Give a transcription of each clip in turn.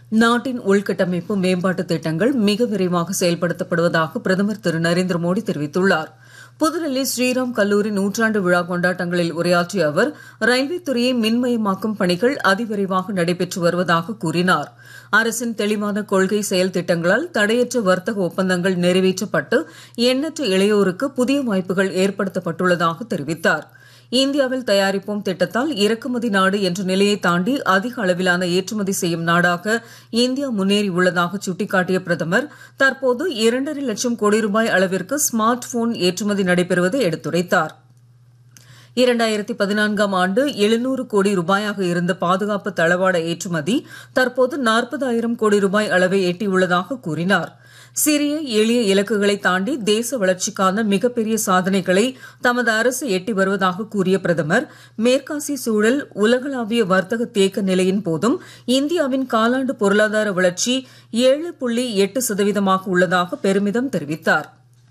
நாட்டின் உள்கட்டமைப்பு மேம்பாட்டு திட்டங்கள் மிக விரைவாக செயல்படுத்தப்படுவதாக பிரதமர் திரு நரேந்திர மோடி தெரிவித்துள்ளார் புதுடெல்லி ஸ்ரீராம் கல்லூரி நூற்றாண்டு விழா கொண்டாட்டங்களில் உரையாற்றிய அவர் ரயில்வே துறையை மின்மயமாக்கும் பணிகள் அதிவிரைவாக நடைபெற்று வருவதாக கூறினார் அரசின் தெளிவான கொள்கை செயல் திட்டங்களால் தடையற்ற வர்த்தக ஒப்பந்தங்கள் நிறைவேற்றப்பட்டு எண்ணற்ற இளையோருக்கு புதிய வாய்ப்புகள் ஏற்படுத்தப்பட்டுள்ளதாக தெரிவித்தார் இந்தியாவில் தயாரிப்போம் திட்டத்தால் இறக்குமதி நாடு என்ற நிலையை தாண்டி அதிக அளவிலான ஏற்றுமதி செய்யும் நாடாக இந்தியா முன்னேறியுள்ளதாக சுட்டிக்காட்டிய பிரதமர் தற்போது இரண்டரை லட்சம் கோடி ரூபாய் அளவிற்கு ஸ்மார்ட் போன் ஏற்றுமதி நடைபெறுவதை எடுத்துரைத்தார் இரண்டாயிரத்தி பதினான்காம் ஆண்டு எழுநூறு கோடி ரூபாயாக இருந்த பாதுகாப்பு தளவாட ஏற்றுமதி தற்போது நாற்பதாயிரம் கோடி ரூபாய் அளவை எட்டியுள்ளதாக கூறினார் சிறிய எளிய இலக்குகளை தாண்டி தேச வளர்ச்சிக்கான மிகப்பெரிய சாதனைகளை தமது அரசு எட்டி வருவதாக கூறிய பிரதமர் மேற்காசிய சூழல் உலகளாவிய வர்த்தக தேக்க நிலையின் போதும் இந்தியாவின் காலாண்டு பொருளாதார வளர்ச்சி ஏழு புள்ளி எட்டு சதவீதமாக உள்ளதாக பெருமிதம் தெரிவித்தார்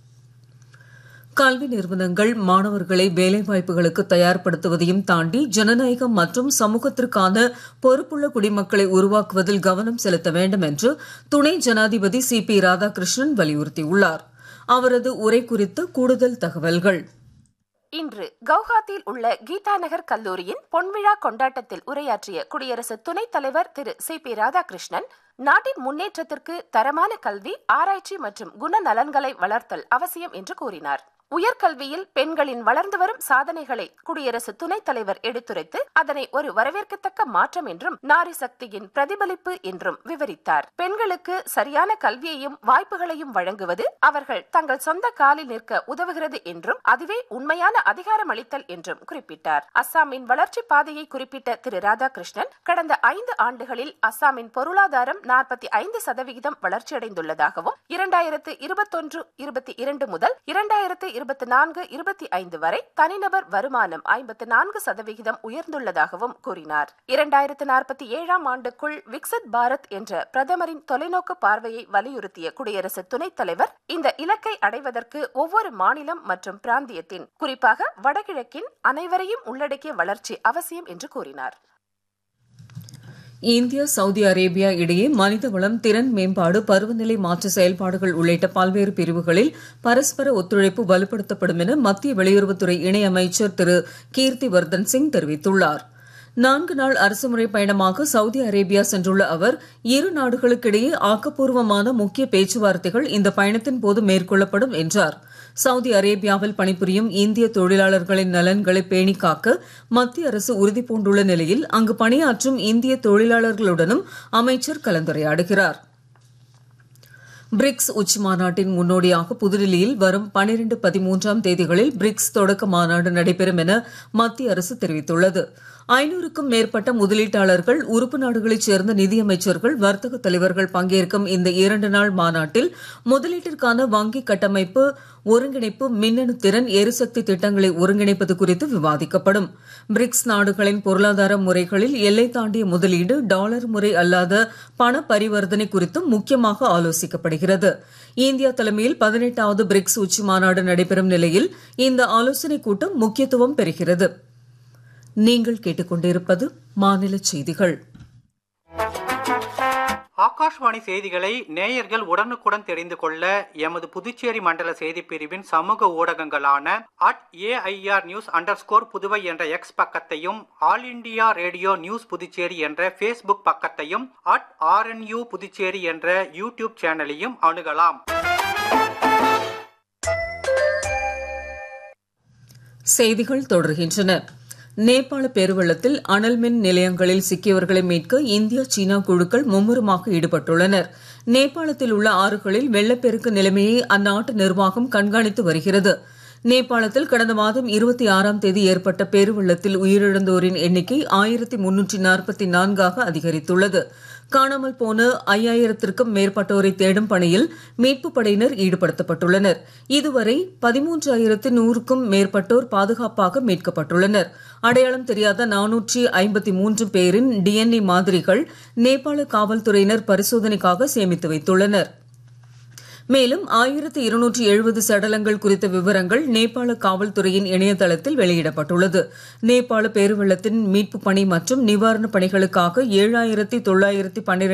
கல்வி நிறுவனங்கள் மாணவர்களை வேலைவாய்ப்புகளுக்கு தயார்படுத்துவதையும் தாண்டி ஜனநாயகம் மற்றும் சமூகத்திற்கான பொறுப்புள்ள குடிமக்களை உருவாக்குவதில் கவனம் செலுத்த வேண்டும் என்று துணை ஜனாதிபதி சி பி ராதாகிருஷ்ணன் வலியுறுத்தியுள்ளார் அவரது உரை குறித்து கூடுதல் தகவல்கள் இன்று கவுஹாத்தியில் உள்ள கீதா நகர் கல்லூரியின் பொன்விழா கொண்டாட்டத்தில் உரையாற்றிய குடியரசு துணைத் தலைவர் திரு சி பி ராதாகிருஷ்ணன் நாட்டின் முன்னேற்றத்திற்கு தரமான கல்வி ஆராய்ச்சி மற்றும் குணநலன்களை வளர்த்தல் அவசியம் என்று கூறினார் உயர்கல்வியில் பெண்களின் வளர்ந்து வரும் சாதனைகளை குடியரசு துணைத் தலைவர் எடுத்துரைத்து அதனை ஒரு வரவேற்கத்தக்க மாற்றம் என்றும் நாரி சக்தியின் பிரதிபலிப்பு என்றும் விவரித்தார் பெண்களுக்கு சரியான கல்வியையும் வாய்ப்புகளையும் வழங்குவது அவர்கள் தங்கள் சொந்த காலில் நிற்க உதவுகிறது என்றும் அதுவே உண்மையான அதிகாரம் அளித்தல் என்றும் குறிப்பிட்டார் அஸ்ஸாமின் வளர்ச்சி பாதையை குறிப்பிட்ட திரு ராதாகிருஷ்ணன் கடந்த ஐந்து ஆண்டுகளில் அஸ்ஸாமின் பொருளாதாரம் நாற்பத்தி ஐந்து சதவிகிதம் வளர்ச்சியடைந்துள்ளதாகவும் இரண்டாயிரத்து இருபத்தொன்று இருபத்தி இரண்டு முதல் இரண்டாயிரத்து இருபத்தி நான்கு இருபத்தி ஐந்து வரை தனிநபர் வருமானம் ஐம்பத்து நான்கு சதவிகிதம் உயர்ந்துள்ளதாகவும் கூறினார் இரண்டாயிரத்து நாற்பத்தி ஏழாம் ஆண்டுக்குள் விக்சித் பாரத் என்ற பிரதமரின் தொலைநோக்கு பார்வையை வலியுறுத்திய குடியரசு துணைத் தலைவர் இந்த இலக்கை அடைவதற்கு ஒவ்வொரு மாநிலம் மற்றும் பிராந்தியத்தின் குறிப்பாக வடகிழக்கின் அனைவரையும் உள்ளடக்கிய வளர்ச்சி அவசியம் என்று கூறினார் இந்தியா சவுதி அரேபியா இடையே மனித வளம் திறன் மேம்பாடு பருவநிலை மாற்ற செயல்பாடுகள் உள்ளிட்ட பல்வேறு பிரிவுகளில் பரஸ்பர ஒத்துழைப்பு வலுப்படுத்தப்படும் என மத்திய வெளியுறவுத்துறை இணையமைச்சர் திரு கீர்த்தி வர்தன் சிங் தெரிவித்துள்ளார் நான்கு நாள் அரசுமுறை பயணமாக சவுதி அரேபியா சென்றுள்ள அவர் இரு நாடுகளுக்கிடையே ஆக்கப்பூர்வமான முக்கிய பேச்சுவார்த்தைகள் இந்த பயணத்தின் போது மேற்கொள்ளப்படும் என்றார் சவுதி அரேபியாவில் பணிபுரியும் இந்திய தொழிலாளர்களின் நலன்களை பேணி காக்க மத்திய அரசு உறுதி பூண்டுள்ள நிலையில் அங்கு பணியாற்றும் இந்திய தொழிலாளர்களுடனும் அமைச்சர் கலந்துரையாடுகிறார் பிரிக்ஸ் உச்சி மாநாட்டின் முன்னோடியாக புதுடில்லியில் வரும் பனிரெண்டு பதிமூன்றாம் தேதிகளில் பிரிக்ஸ் தொடக்க மாநாடு நடைபெறும் என மத்திய அரசு தெரிவித்துள்ளது ஐநூறுக்கும் மேற்பட்ட முதலீட்டாளர்கள் உறுப்பு நாடுகளைச் சேர்ந்த நிதியமைச்சர்கள் வர்த்தக தலைவர்கள் பங்கேற்கும் இந்த இரண்டு நாள் மாநாட்டில் முதலீட்டிற்கான வங்கி கட்டமைப்பு ஒருங்கிணைப்பு மின்னணு திறன் எரிசக்தி திட்டங்களை ஒருங்கிணைப்பது குறித்து விவாதிக்கப்படும் பிரிக்ஸ் நாடுகளின் பொருளாதார முறைகளில் எல்லை தாண்டிய முதலீடு டாலர் முறை அல்லாத பண பரிவர்த்தனை குறித்தும் முக்கியமாக ஆலோசிக்கப்படுகிறது இந்தியா தலைமையில் பதினெட்டாவது பிரிக்ஸ் உச்சி மாநாடு நடைபெறும் நிலையில் இந்த ஆலோசனைக் கூட்டம் முக்கியத்துவம் பெறுகிறது நீங்கள் கேட்டுக்கொண்டிருப்பது மாநில செய்திகள் ஆகாஷ்வாணி செய்திகளை நேயர்கள் உடனுக்குடன் தெரிந்து கொள்ள எமது புதுச்சேரி மண்டல செய்திப் பிரிவின் சமூக ஊடகங்களான அட் ஏஐஆர் நியூஸ் அண்டர் ஸ்கோர் புதுவை என்ற எக்ஸ் பக்கத்தையும் all India radio news Puducherry என்ற ஃபேஸ்புக் பக்கத்தையும் அட் ஆர்என்யூ புதுச்சேரி என்ற யூடியூப் சேனலையும் அணுகலாம் செய்திகள் தொடர்கின்றன நேபாள பெருவெள்ளத்தில் அனல் மின் நிலையங்களில் சிக்கியவர்களை மீட்க இந்தியா சீனா குழுக்கள் மும்முரமாக ஈடுபட்டுள்ளனர் நேபாளத்தில் உள்ள ஆறுகளில் வெள்ளப்பெருக்கு நிலைமையை அந்நாட்டு நிர்வாகம் கண்காணித்து வருகிறது நேபாளத்தில் கடந்த மாதம் இருபத்தி ஆறாம் தேதி ஏற்பட்ட பெருவெள்ளத்தில் உயிரிழந்தோரின் எண்ணிக்கை ஆயிரத்தி முன்னூற்றி நாற்பத்தி நான்காக அதிகரித்துள்ளது காணாமல் போன ஐயாயிரத்திற்கும் மேற்பட்டோரை தேடும் பணியில் மீட்புப் படையினர் ஈடுபடுத்தப்பட்டுள்ளனர் இதுவரை பதிமூன்றாயிரத்து நூறுக்கும் மேற்பட்டோர் பாதுகாப்பாக மீட்கப்பட்டுள்ளனர் அடையாளம் தெரியாத நானூற்றி ஐம்பத்தி மூன்று பேரின் டிஎன்ஏ மாதிரிகள் நேபாள காவல்துறையினர் பரிசோதனைக்காக சேமித்து வைத்துள்ளனர் மேலும் ஆயிரத்தி இருநூற்றி எழுபது சடலங்கள் குறித்த விவரங்கள் நேபாள காவல்துறையின் இணையதளத்தில் வெளியிடப்பட்டுள்ளது நேபாள பேருவெள்ளத்தின் மீட்புப் பணி மற்றும் நிவாரணப் பணிகளுக்காக ஏழாயிரத்தி தொள்ளாயிரத்தி பன்னிரண்டு